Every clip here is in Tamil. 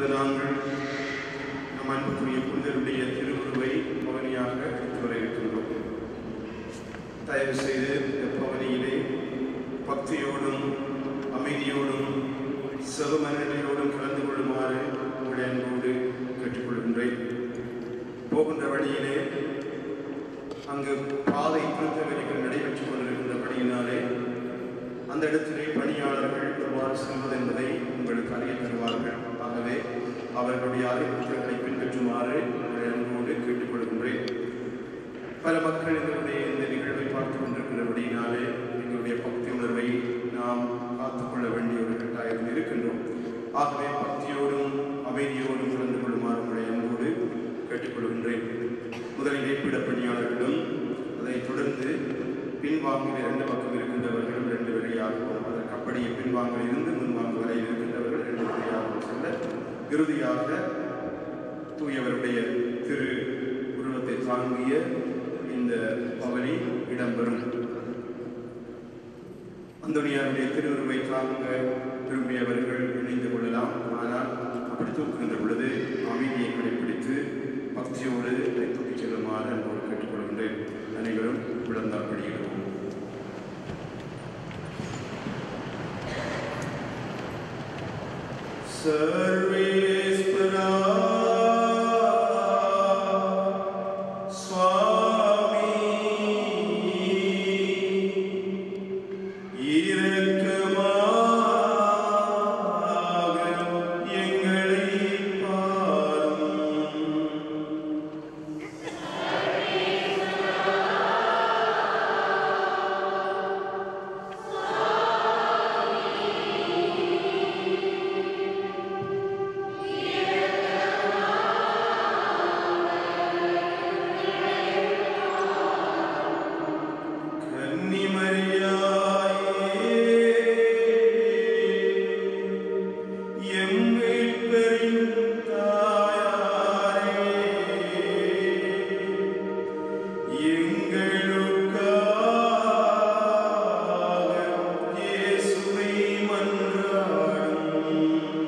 இப்பொழுது நாங்கள் நம் அன்புக்குரிய புனிதருடைய திருவுருவை பவனியாக எடுத்து வர இருக்கின்றோம் தயவு செய்து இந்த பவனியிலே பக்தியோடும் அமைதியோடும் சிவமனநிலையோடும் கலந்து கொள்ளுமாறு உங்களை அன்போடு கேட்டுக்கொள்கின்றேன் போகின்ற வழியிலே அங்கு பாதை திருத்த வேலைகள் நடைபெற்றுக் கொண்டிருக்கின்றபடியினாலே அந்த இடத்திலே பணியாளர்கள் எவ்வாறு செல்வது என்பதை உங்களுக்கு அறிய தருவார்கள் ஆகவே அவர்களுடைய அறிவுறுத்தல்களை பின்பற்றுமாறு உங்களை அன்போடு கேட்டுக்கொள்கின்றேன் பல மக்கள் எங்களுடைய இந்த நிகழ்வை பார்த்து கொண்டிருக்கிறபடியினாலே எங்களுடைய பக்தி உணர்வை நாம் காத்துக்கொள்ள வேண்டிய ஒரு கட்டாயத்தில் இருக்கின்றோம் ஆகவே பக்தியோடும் அமைதியோடும் கலந்து கொள்ளுமாறு உங்களை அன்போடு கேட்டுக்கொள்கின்றேன் முதலில் இடைப்பிட பணியாளர்களும் அதைத் தொடர்ந்து பின்வாங்கில் இரண்டு பக்கம் இருக்கின்றவர்களும் ரெண்டு வரையாகவும் அதற்கு அப்படியே பின்வாங்கில் இருந்து முன்வாங்கு வரை இருக்கின்றவர்கள் ரெண்டு வரையாகவும் செல்ல இறுதியாக தூயவருடைய திரு உருவத்தை தாங்கிய இந்த பவனி இடம்பெறும் அந்தோனியாருடைய திருவுருவை தாங்க விரும்பியவர்கள் இணைந்து கொள்ளலாம் ஆனால் அப்படி தூக்குகின்ற பொழுது அமைதியை கடைபிடித்து பக்தியோடு இதை தூக்கிச் செல்லுமாறு அன்போடு கேட்டுக்கொள்கின்றேன் அனைவரும் விழுந்தால் படிக்கிறோம் சர்வேஸ்வரா சுவாமி இரக்கமாக எங்களை பாரும் கன்னிமரியாயே எம் மீட்பரின் தாயாரே எங்களுக்காக இயேசுவை மன்றாடும்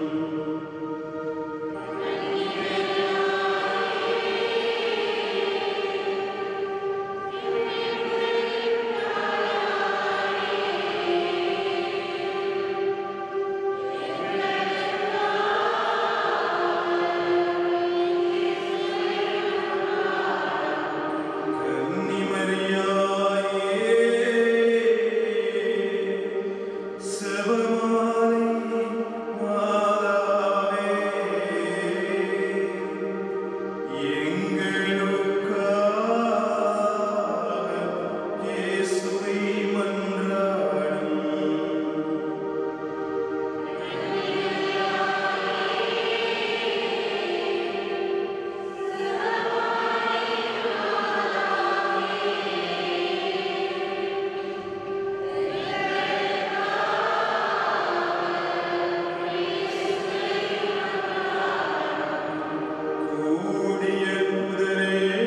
கூடிய புதரே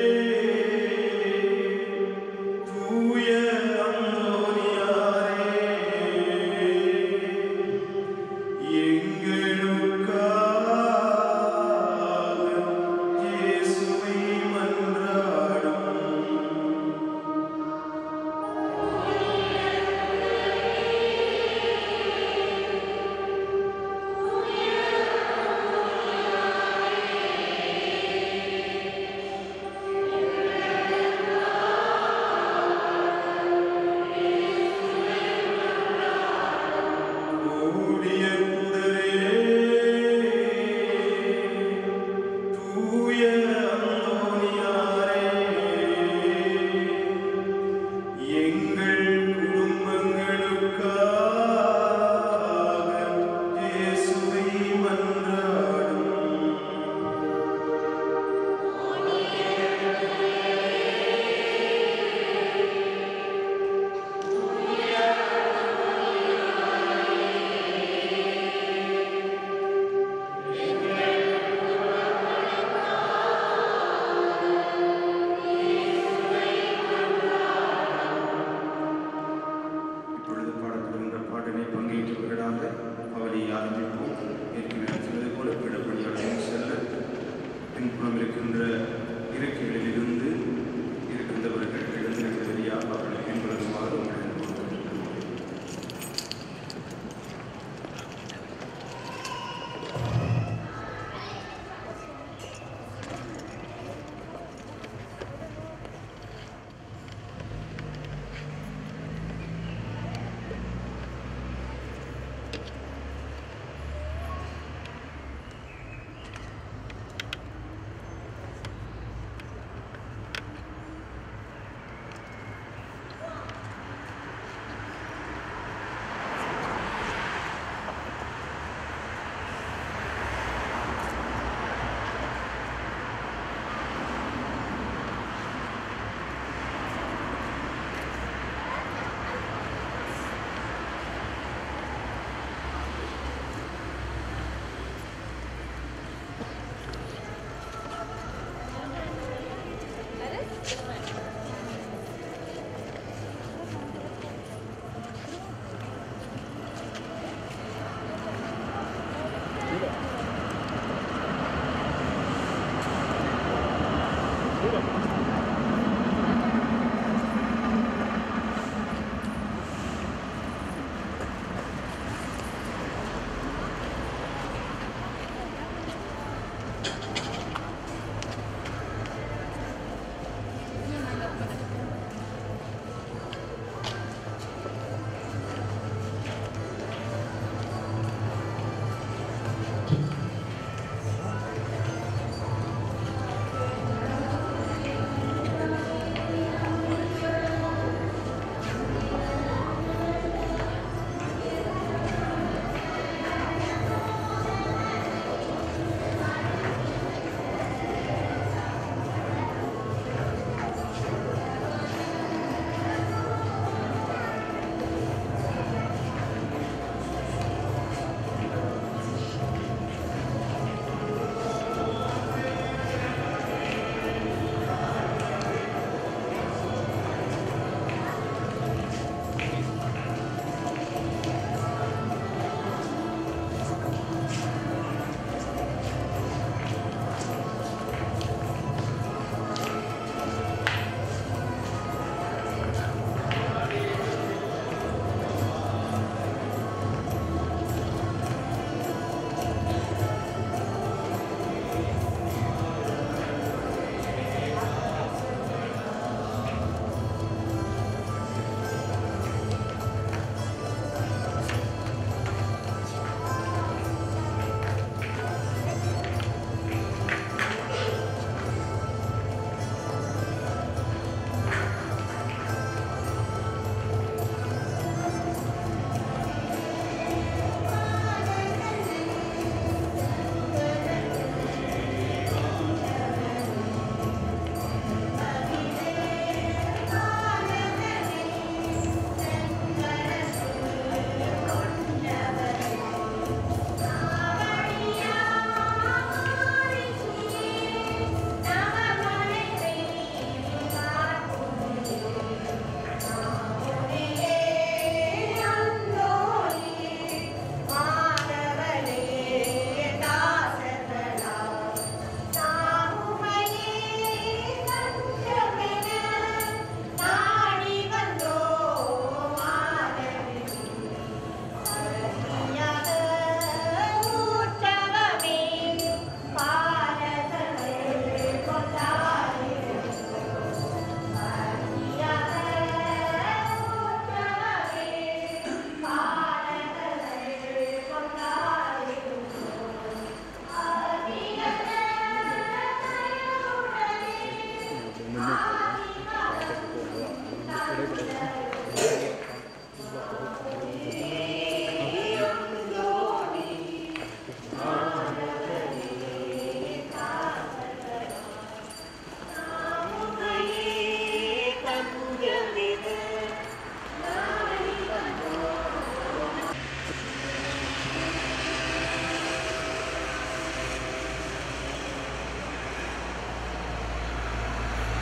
தூய அந்தோனியாரே எங்களுக்காக இயேசுவை மன்றாடும் கூடிய புதரே தூய அந்தோனியாரே எங்கள் குடும்பங்களுக்காக இயேசுவை மன்றாடும் இப்பொழுது பாடப்படுகின்ற பாட்டினை பங்கேற்றவர்களாக அவரை ஆரம்பிப்போம் ஏற்கனவே சொன்னது போல விடப்பட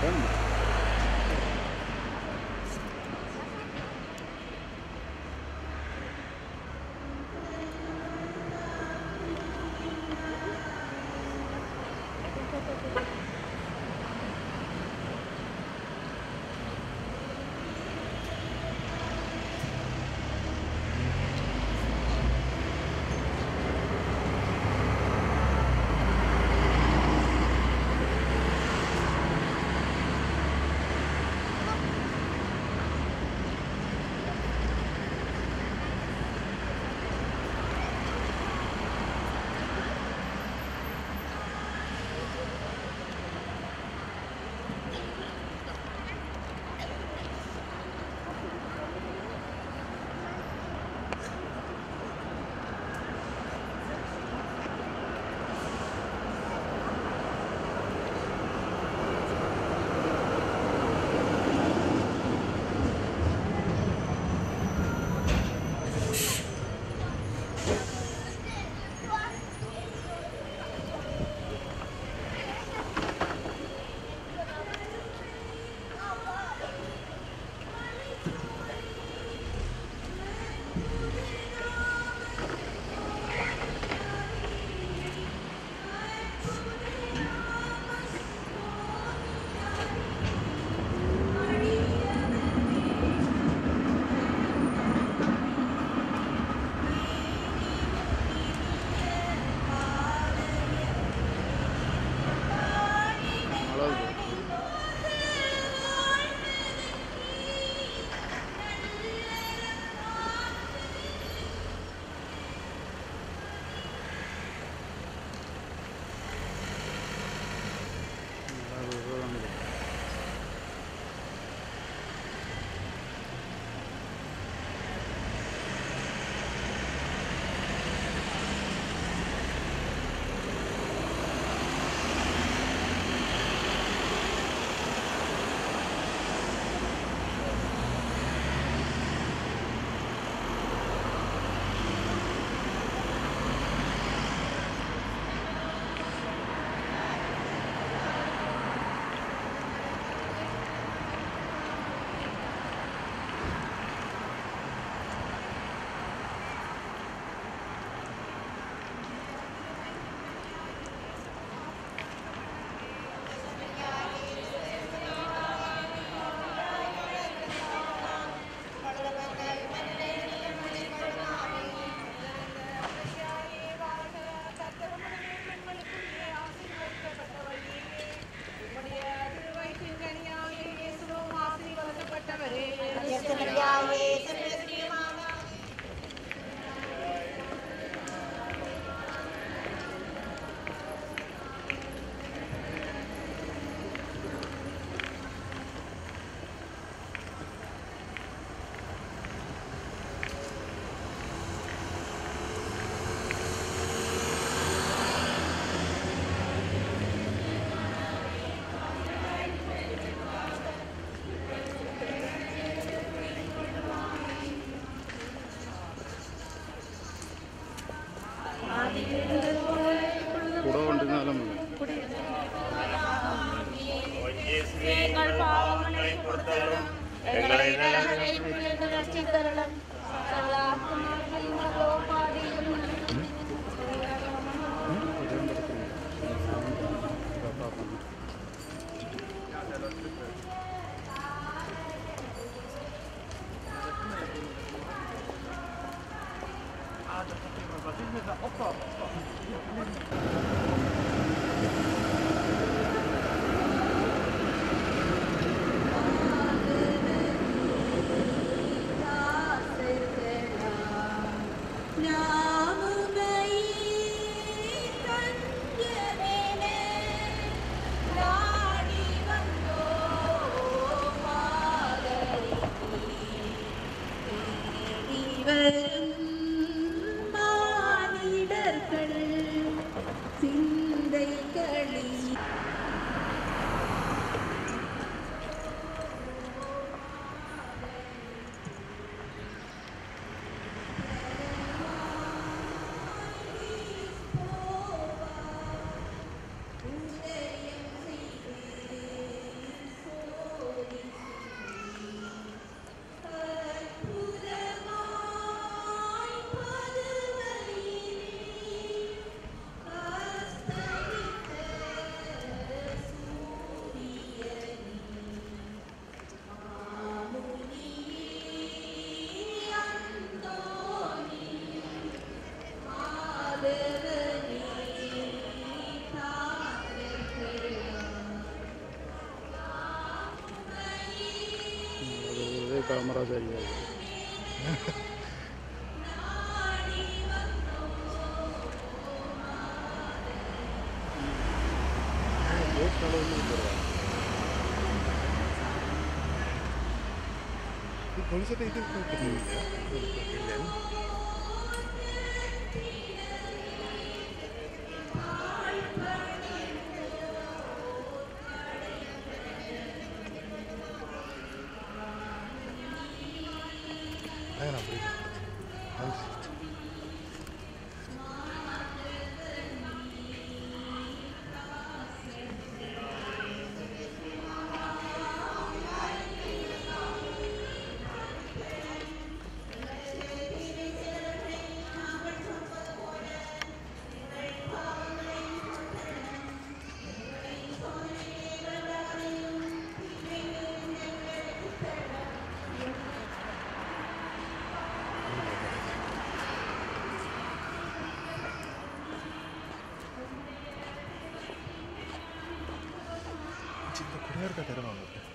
கூட கொண்டிருந்தாலும் எங்கள் பாவங்களை பொறுத்தரும் எங்களை நரகத்திலிருந்து ரட்சித்தருளும் சகல ஆத்துமாக்களின் மகோபாதையும் மானிடர்கள் சின்ன காமராஜர் പോലീസൊക്കെ ഇത് കിട്ടുന്നില്ല അങ്ങനെ 진짜 코리아가 데려간 것 같아.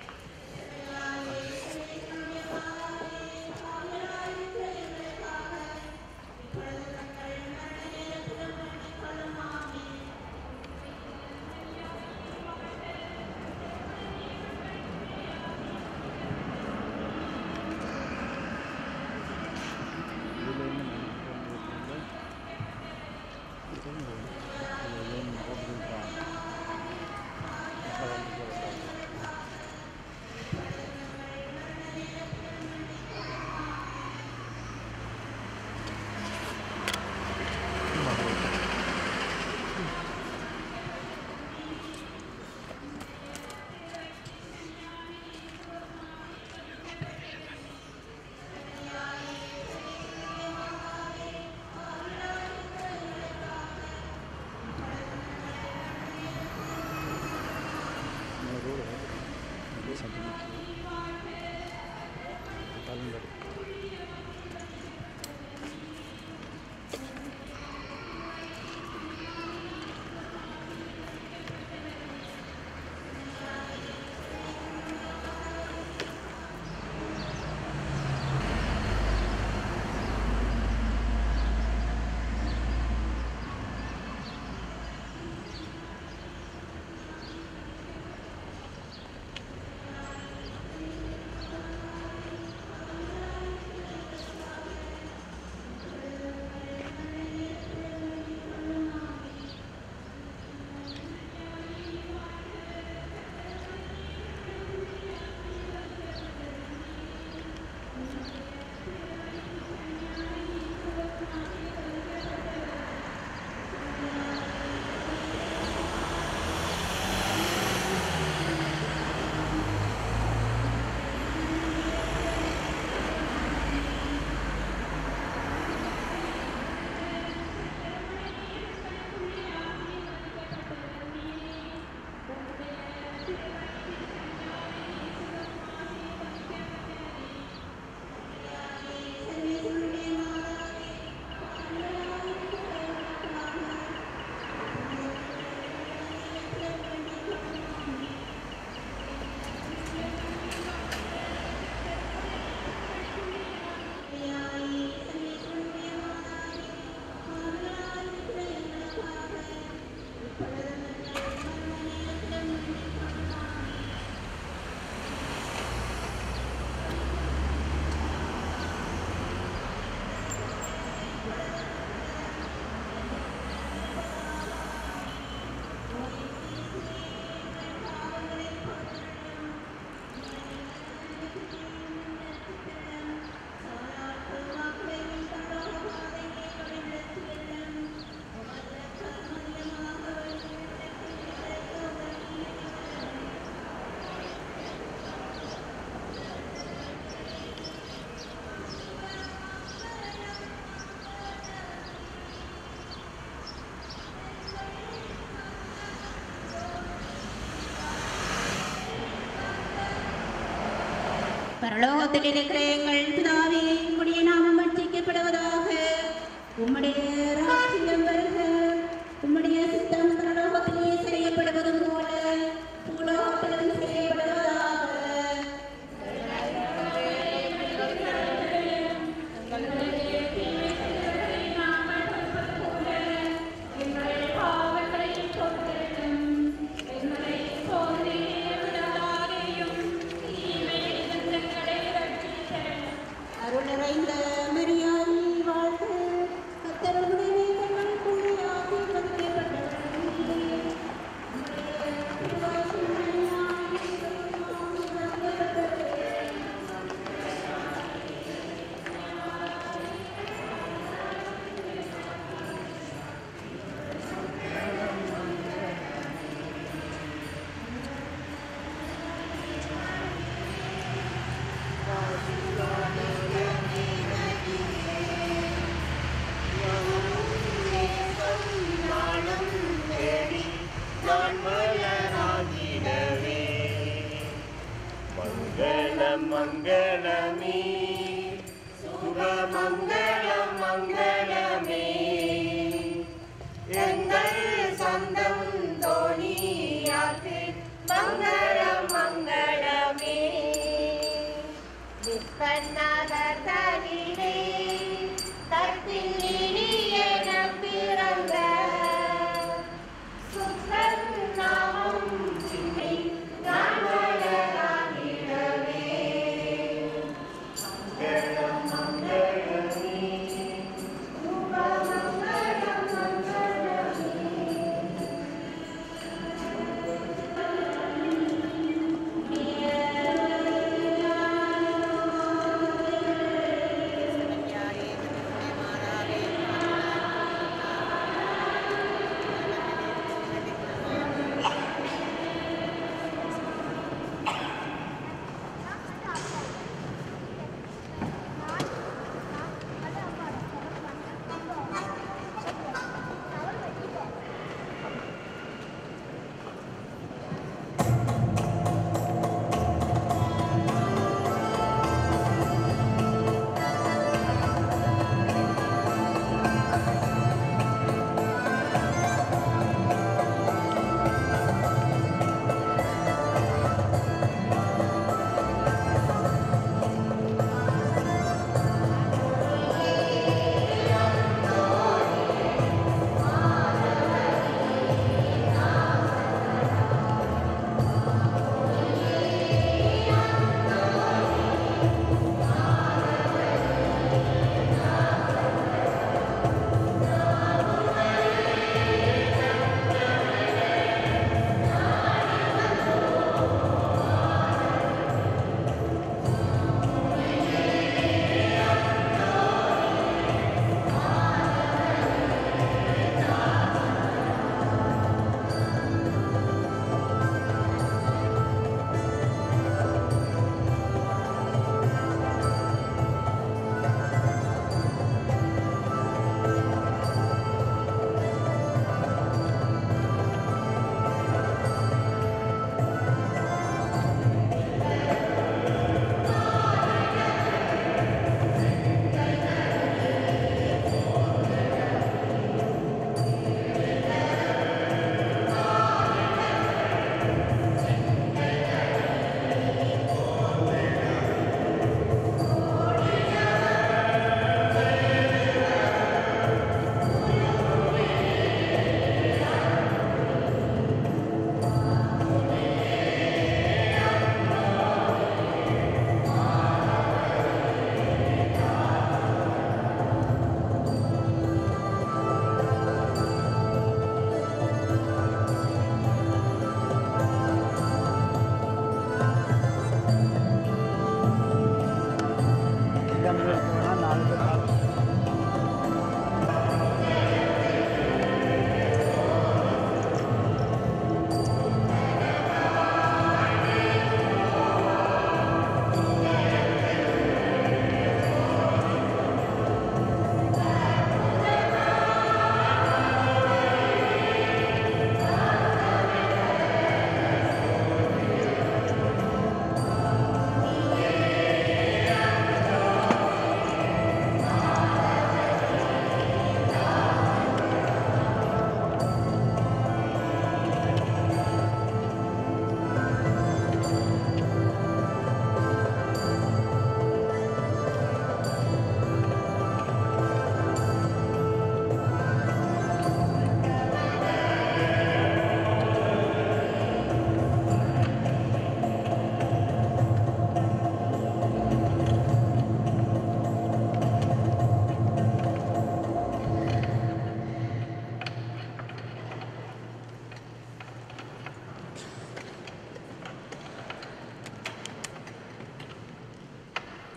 பரலோகத்தில் இருக்கிற எங்கள் பிதாவே உம்முடைய நாமம் வச்சிக்கப்படுவதாக உம்முடைய ராஜ்யம் வருக உம்முடைய சித்தம் பரலோகத்திலே செய்யப்படுவது போல பூலோகத்திலும் செய்யப்படுவதாக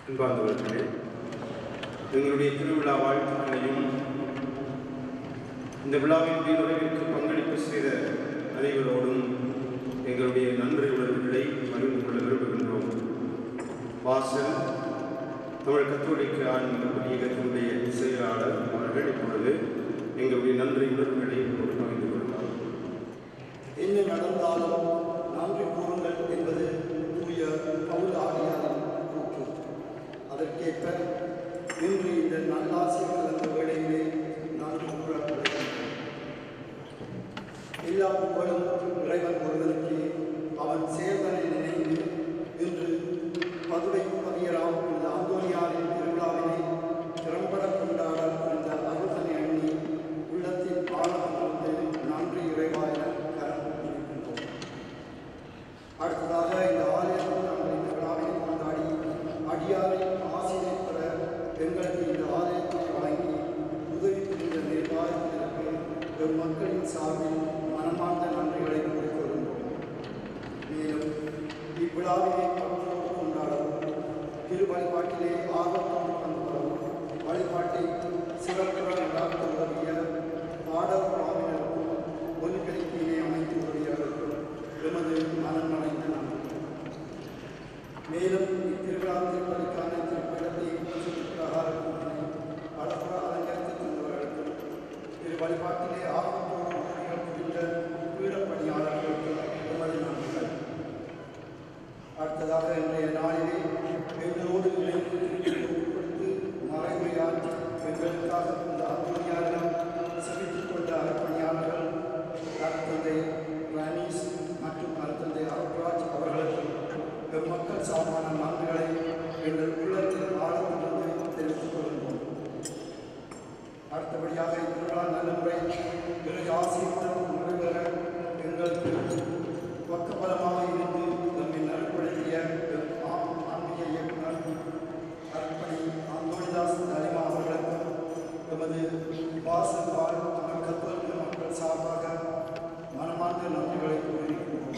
அன்பார்ந்தவர்களே எங்களுடைய திருவிழா வாழ்த்துக்களையும் இந்த விழாவின் நிறைவிற்கு பங்களிப்பு செய்த அனைவரோடும் எங்களுடைய நன்றி உணர்வுகளை பகிர்ந்து கொள்ள விரும்புகின்றோம் வாசல் தமிழ் கத்தோலிக்க ஆன்மீக பணியகத்தினுடைய செயலாளர் அவர்கள் இப்பொழுது எங்களுடைய நன்றி உணர்வுகளை எங்களோடு பகிர்ந்து கொள்வார் என்ன நடந்தாலும் நன்றி கூறுங்கள் என்பது தூய பவுல் ஆடியாரின் கூற்று அதற்கேற்ப இன்று இந்த நல்லாசியம் கலந்த வேளையிலே நன்றி கூறப்படுகின்றோம் எல்லா புகழும் இறைவன் ஒருவனுக்கு அவன் சேர்தனை நினைந்து இன்று பதுவை பதியராம் இந்த அந்தோனியாரின் திருவிழாவினை திறம்பட கொண்டாட இந்த அருள்தனை எண்ணி உள்ளத்தின் ஆழத்திலிருந்து நன்றி இறைவாய கரம் இருக்கின்றோம் அடுத்ததாக இந்த ஆலயத்தில் நாங்கள் இந்த விழாவினை கொண்டாடி அடியாரின் ஆசிரியை பெற எங்களுக்கு இந்த ஆலயத்தை வழங்கி உதவி புரிந்த நிர்வாகத்திற்கு எம் மக்களின் சார்பில் மனமார்ந்த நன்றிகளை கூறிக்கொள்கின்றோம் மேலும் இவ்விழாவினை பக்தியோடு கொண்டாடவும் திரு வழிபாட்டிலே ஆர்வத்தோடு கலந்து கொள்ளவும் வழிபாட்டை சிறப்புற நடாத்த உதவிய பாடல் பிராமினருக்கும் ஒலிபெருக்கியினை அமைத்து உதவியவர்களுக்கும் எமது மனம் நனைந்த நன்றி மேலும் இத்திருவிழா திருப்பதிக்கான திருப்பீடத்தை பிரகார கூட்டணி பலப்புற அலங்கரித்து தந்தவர்களுக்கும் திரு வழிபாட்டிலே ஆர்வத்தோடு உதவிகள் புரிந்த பீடப்பணியாளர்களுக்கு எமது நன்றிகள் அடுத்ததாக இன்றைய நாளிலே எங்களோடு இணைந்து கொடுத்து மறைமுறையாற்றி எங்களுக்காக இந்த அத்துணையாளர்கள் சகித்துக் கொண்ட அறப்பணியாளர்கள் அருத்தந்தை ரனீஸ் மற்றும் அருத்தந்தை அருட்ராஜ் அவர்களுக்கு எம் மக்கள் சார்பான நன்றிகளை எங்கள் உள்ளத்தில் ஆழத்திலிருந்து தெரிவித்துக் கொள்கின்றோம் அடுத்தபடியாக இத்திருவிழா நல்ல முறை இறை ஆசீர்வாதம் நிறைவேற எங்களுக்கு பக்கபலமாக இருந்து நம்மை நல்படுத்திய எம் ஆ- ஆன்மீக இயக்குனர் அர்ப்பணி அந்தோணிதாஸ் நலிமா அவர்களுக்கும் எமது வாசல் வாழ் தமிழ் கத்தோலிக்க மக்கள் சார்பாக மனமார்ந்த நன்றிகளை கூறியிருக்கிறோம்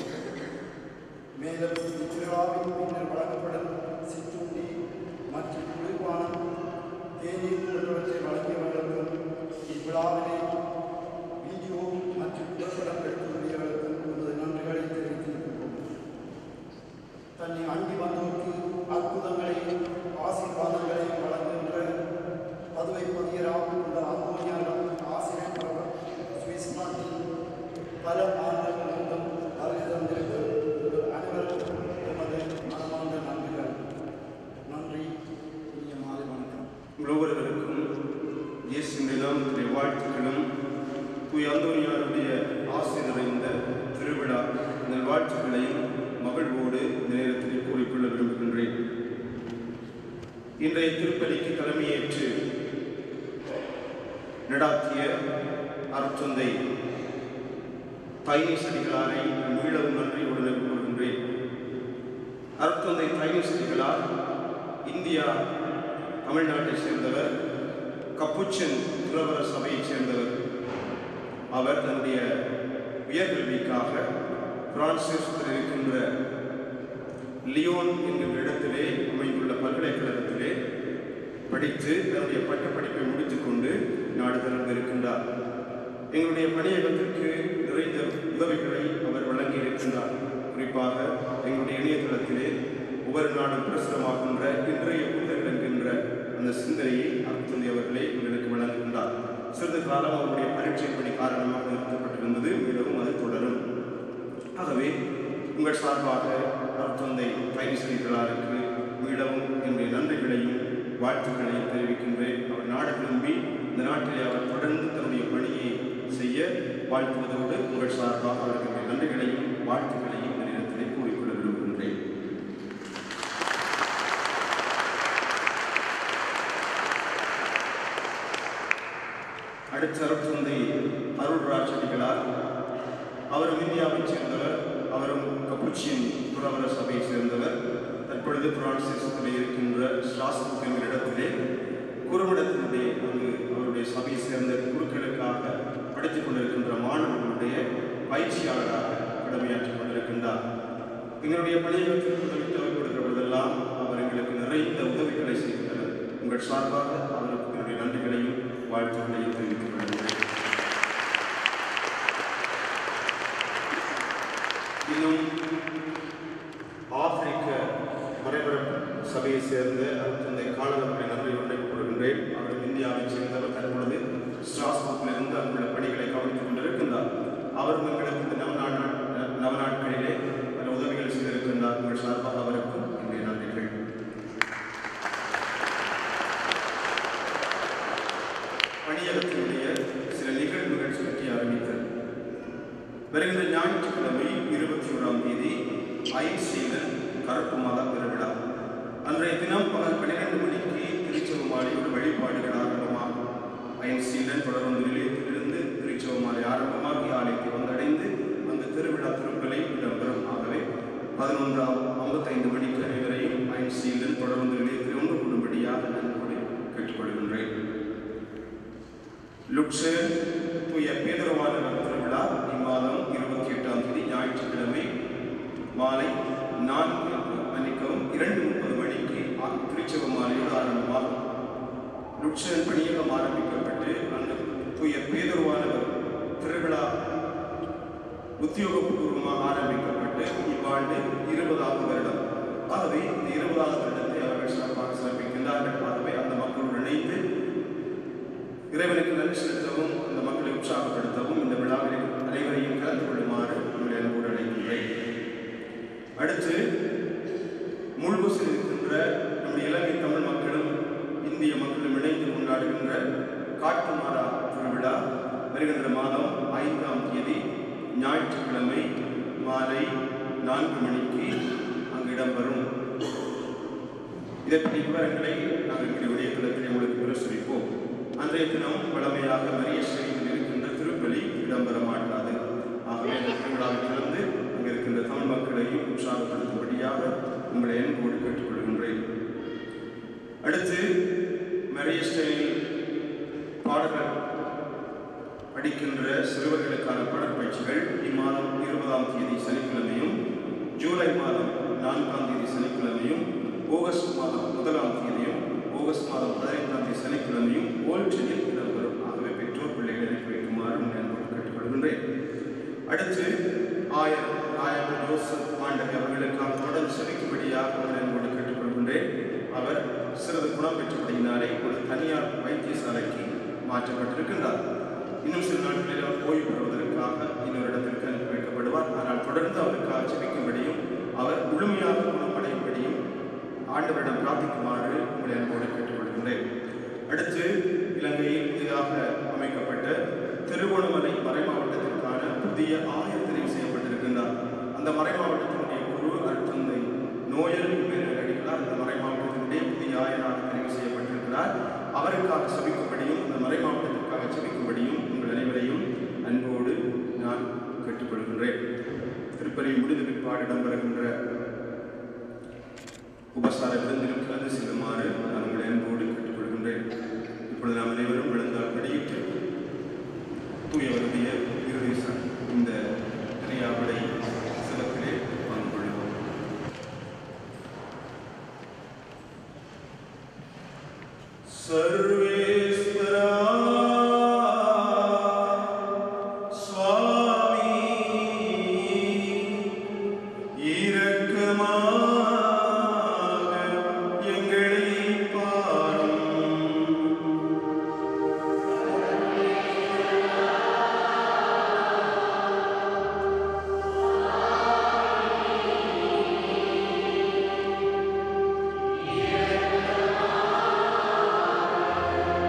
மேலும் இத்திருவிழாவின் பின்னர் வழங்கப்படும் சிற்றுண்டி மற்றும் குளிர்பானம் தேநீர் போன்றவற்றை வழங்கியவர்களுக்கும் இவ்விழாவினை வீடியோ மற்றும் புகைப்படம் எடுத்துள்ளவர்களுக்கும் நமது நன்றிகளை தெரிவித்திருக்கிறோம் தன்னை அண்டி வந்தோருக்கு அற்புதங்களையும் ஆசீர்வாதங்களையும் வழங்குகின்ற பதுவை பதியராம் உள்ள அந்தோனியாரிடம் ஆசிரியர் பரவர் சுவிஸ் நாட்டில் பல மாநிலங்களிலும் வருகை தந்திருக்கும் உங்கள் அனைவருக்கும் எமது மனமார்ந்த நன்றிகள் நன்றி இனிய மாலை வணக்கம் ஒவ்வொருவருக்கும் இயேசுவின் நாமத்திலே வாழ்த்துக்களும் தூய் அந்தோனியாருடைய ஆசை நிறைந்த திருவிழா நல்வாழ்த்துக்களையும் மகிழ்வோடு இந்த நேரத்தில் கூறிக்கொள்ள விரும்புகின்றேன் இன்றைய திருப்பலிக்கு தலைமையேற்று நடாத்திய அருட்தந்தை தைனீசடிகளாரை மீளவும் நன்றியுடன் கூறுகின்றேன் அருட்தந்தை தைனீசடிகளார் இந்தியா தமிழ்நாட்டை சேர்ந்தவர் கப்புச்சன் துறவர சபையைச் சேர்ந்தவர் அவர் தன்னுடைய உயர்கல்விக்காக பிரான்சில் இருக்கின்ற லியோன் என்கின்ற இடத்திலே அமைந்துள்ள பல்கலைக்கழகத்திலே படித்து தன்னுடைய பட்டப்படிப்பை முடித்துக்கொண்டு நாடு திறந்திருக்கின்றார் எங்களுடைய பணியகத்திற்கு நிறைந்த உதவிகளை அவர் வழங்கி இருக்கின்றார் குறிப்பாக எங்களுடைய இணையதளத்திலே ஒவ்வொரு நாடும் பிரசுரமாகின்ற இன்றைய புத்தகம் என்கின்ற அந்த சிந்தனையை அருத்தந்தி அவர்களே எங்களுக்கு வழங்குகின்றார் சிறிது காலம் அவருடைய பரீட்சை பணி காரணமாக நிறுத்தப்பட்டிருந்தது மீண்டும் அது தொடரும் ஆகவே உங்கள் சார்பாக அருத்தந்தை தைரிசனிகளாருக்கு மீளவும் என்னுடைய நன்றிகளையும் வாழ்த்துக்களையும் தெரிவிக்கின்றேன் அவர் நாடு திரும்பி இந்த நாட்டிலே அவர் தொடர்ந்து தன்னுடைய பணியை செய்ய வாழ்த்துவதோடு உங்கள் சார்பாக அவருக்கு என்னுடைய நன்றிகளையும் வாழ்த்துக்களையும் இந்த நேரத்திலே கூறிக்கொள்ள விரும்புகின்றேன் அடுத்த அருட்தந்தை அருள்ராஜ் அடிகளார் அவரும் இந்தியாவைச் சேர்ந்தவர் அவரும் கப்புச்சியன் துறவர சபையை சேர்ந்தவர் தற்பொழுது பிரான்சிஸிலே இருக்கின்ற ஸ்ட்ராஸ்புக் என்கிற இடத்திலே குறுமிடத்தினுடைய அங்கு அவருடைய சபையை சேர்ந்த குருக்களுக்காக படித்துக் கொண்டிருக்கின்ற மாணவர்களுடைய பயிற்சியாளராக கடமையாற்றிக் கொண்டிருக்கின்றார் எங்களுடைய பணியகத்திற்கு உதவி தேவைப்படுகிற பொழுதெல்லாம் அவர் அவர் எங்களுக்கு நிறைந்த உதவிகளை செய்கிறார் உங்கள் சார்பாக அவருக்கு என்னுடைய நன்றிகளையும் வாழ்த்துக்களையும் தெரிவித்துக் கொள்கிறேன் இன்னும் ஆப்பிரிக்க மறைபரப்பு சபையை சேர்ந்த தந்தை காலகட்டத்தை நன்றி ஒன்றை கூறுகின்றேன் அவர் இந்தியாவைச் சேர்ந்தவர் தற்பொழுது ஸ்ட்ராஸ்பூர்க்கிலிருந்து அங்குள்ள பணிகளை கவனித்துக் கொண்டிருக்கின்றார் அவர் எங்களுக்கு இந்த நவநாள் நவநாட்களிலே பல உதவிகள் செய்திருக்கின்றார் உங்கள் சார்பாக அவருக்கும் என்னுடைய நன்றிகள் பணியகத்தினுடைய சில நிகழ்வுகள் சுற்றி ஆரம்பித்தது வருகின்ற ஞாயிற்றுக்கிழமை இருபத்தி ஓராம் தேதி ஐசீலன் கருப்பு மாத பெருவிழா அன்றைய தினம் பகல் பன்னிரண்டு மணிக்கு திருச்செவ மாலையோடு வழிபாடுகள் ஆரம்பமாகும் ஐசீலன் தொடர்ந்து நிலையத்திலிருந்து திருச்செவ மாலை ஆரம்பமாகி ஆலயத்தை வந்தடைந்து அந்த திருவிழா திருப்பலை இடம்பெறும் ஆகவே பதினொன்றாம் ஐம்பத்தைந்து மணிக்கு அனைவரையும் ஐசீலன் தொடர்ந்து நிலையத்தில் ஒன்று கொள்ளும்படியாக நன்கொடை கேட்டுக்கொள்கின்றேன் லுக்சேன் தூய பேதரவான திருவிழா இம்மாதம் இருபத்தி எட்டாம் தேதி ஞாயிற்றுக்கிழமை மாலை நான்கு மணிக்கவும் இரண்டு முப்பது மணிக்கு ஆ- திருச்செவ மாலையோடு ஆரம்பமாகும் லுக்சேன் பணியகம் ஆரம்பிக்கப்பட்டு அந்த தூய பேதருவானவர் திருவிழா உத்தியோகபூர்வமாக ஆரம்பிக்கப்பட்டு இவ்வாண்டு இருபதாவது வருடம் ஆகவே இந்த இருபதாவது வருடத்தை அவர்கள் சிறப்பாக சிறப்பிக்கின்றார்கள் ஆகவே அந்த மக்களோடு இணைந்து இறைவனுக்கு நன்றி செலுத்தவும் அந்த மக்களை உற்சாகப்படுத்தவும் இந்த விழாவில் அனைவரையும் கலந்து கொள்ளுமாறு உங்களை அன்போடு அழைக்கின்றேன் அடுத்து முழுவசில் இருக்கின்ற நம்முடைய இலங்கை தமிழ் மக்களும் இந்திய மக்களும் இணைந்து கொண்டாடுகின்ற காட்டுமாரா திருவிழா வருகின்ற மாதம் ஐந்தாம் தேதி ஞாயிற்றுக்கிழமை மாலை நான்கு மணிக்கு அங்கு இடம்பெறும் இதை பற்றிய விவரங்களை நாங்கள் எங்களுடைய இணையதளத்தில் உங்களுக்கு பிரசுரிப்போம் அன்றைய தினம் வழமையாக மரியஸ்ரீயில் இருக்கின்ற திருப்பலி இடம்பெற மாட்டாது ஆகவே அந்த திருவிழாவில் கலந்து அங்கே இருக்கின்ற தமிழ் மக்களையும் உற்சாகப்படுத்தும்படியாக உங்களை அன்போடு கேட்டுக்கொள்கின்றேன் அடுத்து மரியஸ்டைல் பாடல்கள் படிக்கின்ற சிறுவர்களுக்கான பாடற்பயிற்சிகள் இம்மாதம் இருபதாம் தேதி சனிக்கிழமையும் ஜூலை மாதம் நான்காம் தேதி சனிக்கிழமையும் ஆகஸ்ட் மாதம் முதலாம் தேதியும் ஆகஸ்ட் மாதம் பதினைந்தாம் தேதி சனிக்கிழமையும் ஓல்டனில் இடம்பெறும் ஆகவே பெற்றோர் பிள்ளைகளை அனுப்பி வைக்குமாறு உங்களை அன்போடு கேட்டுக்கொள்கின்றேன் அடுத்து ஆயர் ஆயர் ஜோசப் பாண்டகை அவர்களுக்காக தொடர்ந்து செவிக்கும்படியாக உங்களை அன்போடு கேட்டுக்கொள்கின்றேன் அவர் சிறிது குணம் பெற்றபடியினாலே ஒரு தனியார் வைத்தியசாலைக்கு மாற்றப்பட்டிருக்கின்றார் இன்னும் சில நாட்களில் அவர் ஓய்வு பெறுவதற்காக இன்னொரு இடத்திற்கு அனுப்பி வைக்கப்படுவார் ஆனால் தொடர்ந்து அவருக்காக ஜெபிக்கும்படியும் அவர் முழுமையாக குணமடையும்படியும் ஆண்டவரிடம் பிரார்த்திக்குமாறு உங்களை அன்போடு கேட்டுக்கொள்கின்றேன் அடுத்து இலங்கையில் புதிதாக அமைக்கப்பட்ட திருவோணமலை மறைமாவட்டத்திற்கான புதிய ஆயர் தெரிவு செய்யப்பட்டிருக்கின்றார் அந்த மறைமாவட்டத்தினுடைய குரு அருட்தந்தை நோயல் அடிகளார் அந்த மறைமாவட்டத்தினுடைய புதிய ஆயராக தெரிவு செய்யப்பட்டிருக்கிறார் அவருக்காக செபிக்கும்படியும் அந்த மறைமாவட்டத்திற்காக செபிக்கும்படியும் உங்கள் அனைவரையும் அன்போடு நான் கேட்டுக்கொள்கின்றேன் திருப்பலி முடிந்த பிற்பாடு இடம்பெறுகின்ற உபசார விருந்திலும் கலந்து செல்லுமாறு நான் உங்களை அன்போடு கேட்டுக்கொள்கின்றேன் இப்பொழுது நாம் அனைவரும் விழுந்தால் படியிட்டு தூயவருடைய இறுதி ச- இந்த கிரியாவிடை சிலத்திலே பங்கு கொள்வோம் सर्वेश्वरा स्वामी இரக்கமாக எங்களை பாரும் ஆ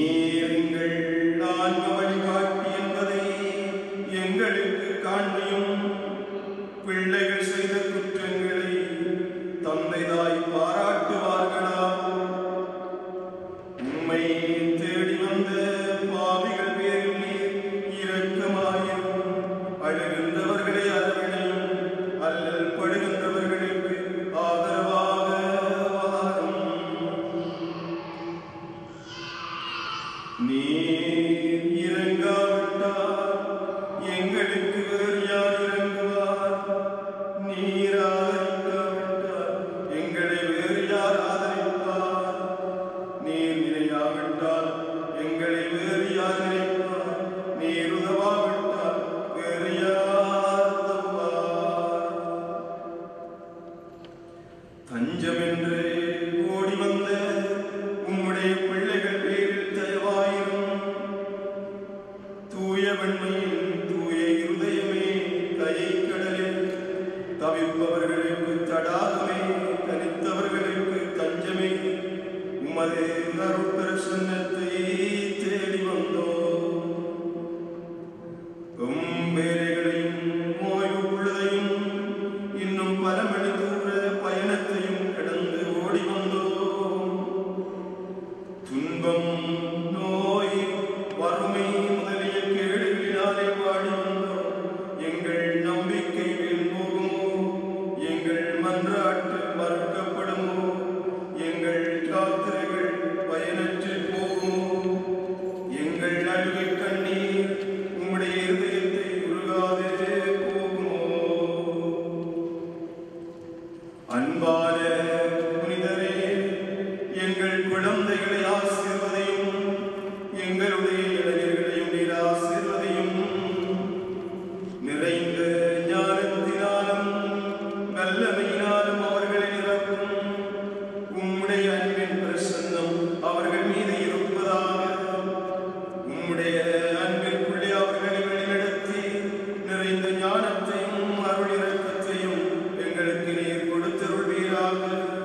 நீர் எங்கள் ஆன்ம வழிகாட்டி என்பதை எங்களுக்கு காண்பியும் பிள்ளைகள் செய்த குற்றங்களை தந்தைதாய் பாராட்டுவார்களாம் உம்மை தேடி வந்த பாவிகள் பேரில் நீர் இரக்கமாயும் அழுகின்றவர்களை அரவணையும் அல்லல் படுகின்றவர்களுக்கு ஆதரவாக வாரும் நீர் இறங்காவிட்டால் எங்களுக்கு வேறு யார் இறங்குவார் நீர் ஆதரிக்காவிட்டால் எங்களை வேறு யார் ஆதரிப்பார் நீர் நினையாவிட்டால் எங்களை வேறு யார் நினைப்பார் நீர் உதவாவிட்டால் வேறு யார் உதவுவார் தஞ்சமென்று ஓடி வந்த உம்முடைய பிள்ளைகள் பேரில் தயவாயிரும் தூய வெண்மையின் தூய இருதயமே தயை கடலில் தவிப்பவர்களுக்கு தடாகமே தனித்தவர்களுக்கு தஞ்சமே உமது அருட்பிரசன்னத்தை தேடி வந்தோம் உம் வேலைகளையும் ஓய்வு பொழுதையும் இன்னும் பல மணி தூர பயணத்தையும் கடந்து ஓடி வந்தோம் துன்பம் நோய் வறுமை முதலிய கேடுகளினாலே வாடி வந்தோம் எங்கள் நம்பிக்கை வீண் போகுமோ எங்கள் மன்றாட்டு மறுக்கப்படுமோ எங்கள் யாத்திரைகள் பயனற்று போகுமோ எங்கள் அழுகை கண்ணீர் உம்முடைய இருதயத்தை உருகாதே போகுமோ அன்பான புனிதரே எங்கள் குழந்தைகளை ஆசீர்வதையும் எங்களுடைய இளைஞர்களையும் நீர் ஆசீர்வதையும் நிறைந்த ஞானத்தினாலும் வல்லமையினாலும் அவர்களை நிரப்பும் உம்முடைய அன்பின் பிரசன்னம் அவர்கள் மீது இருப்பதாக உம்முடைய அன்பிற்குள்ளே அவர்களை வழிநடத்தி நிறைந்த ஞானத்தையும் அருளிறக்கத்தையும் எங்களுக்கு நீர் கொடுத்தருள்வீராக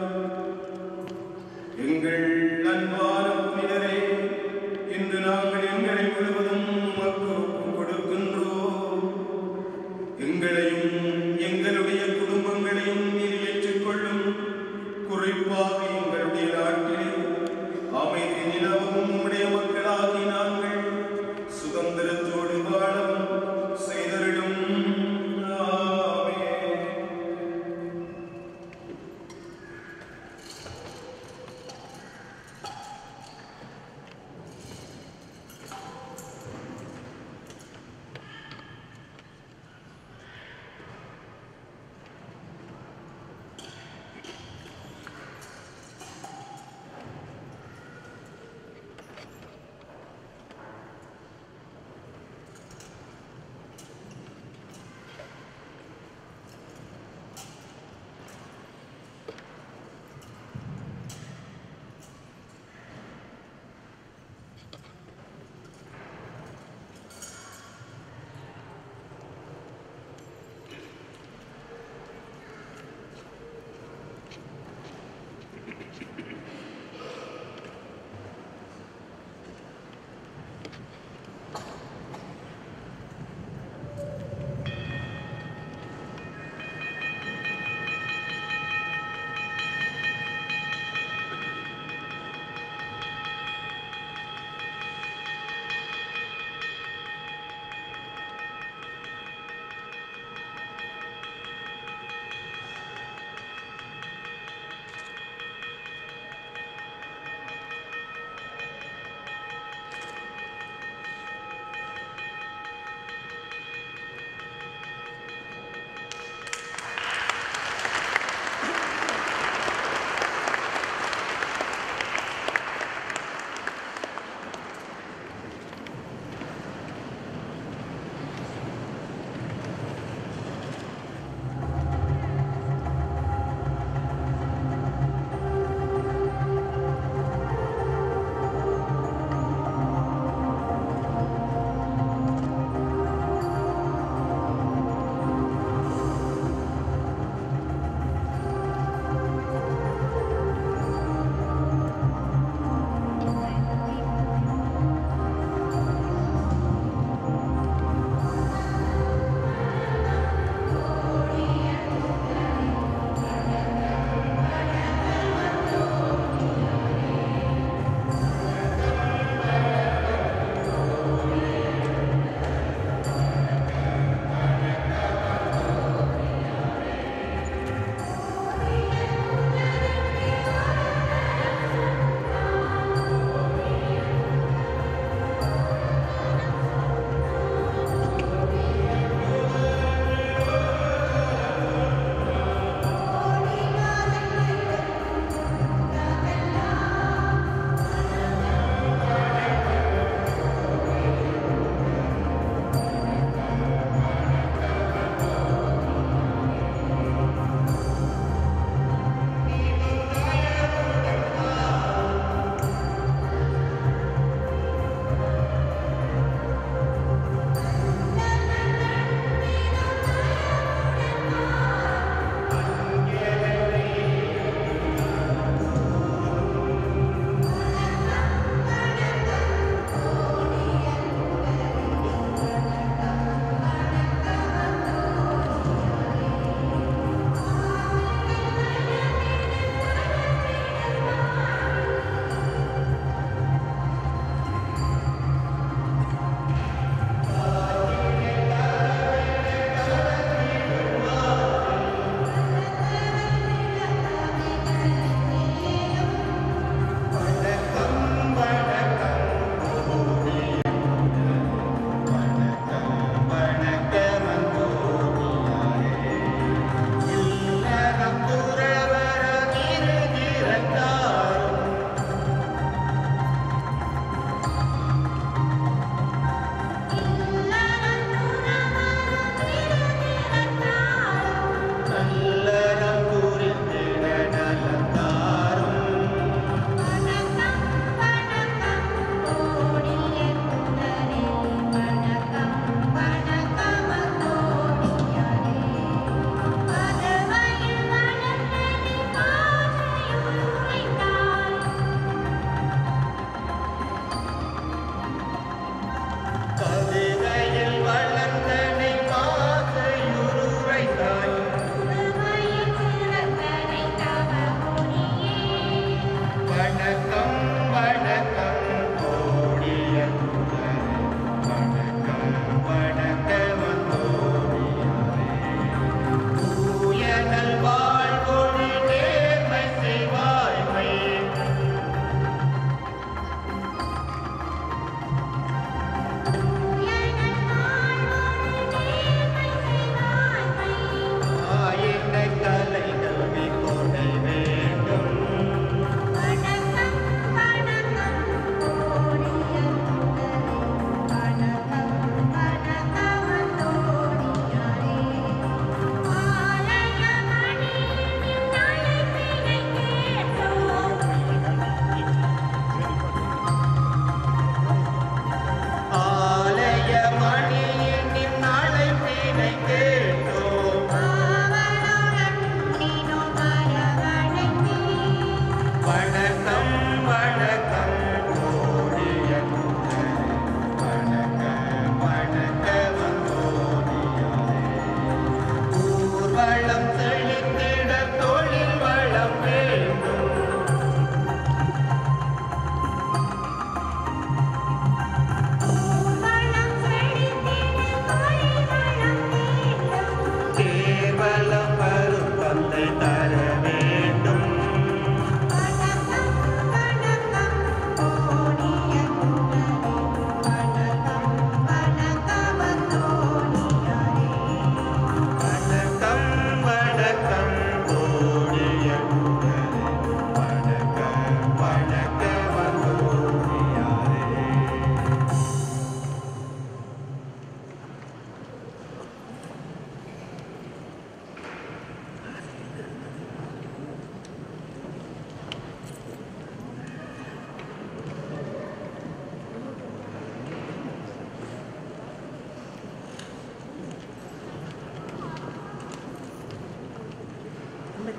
எங்கள் அன்பான புனிதரே இன்று நாங்கள் எங்களை முழுவதும் உமக்கு ஒப்புக் கொடுக்கின்றோம் எங்களையும் எங்களுடைய குடும்பங்களையும் நீர் ஏற்றுக்கொள்ளும் குறிப்பாக எங்களுடைய நாட்டிலே அமைதி நிலவும் உம்முடைய மக்களாகி நாங்கள் சுதந்திரத்தோடு வாழவும் செய்தரிடும் ஆமென்.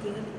செய்து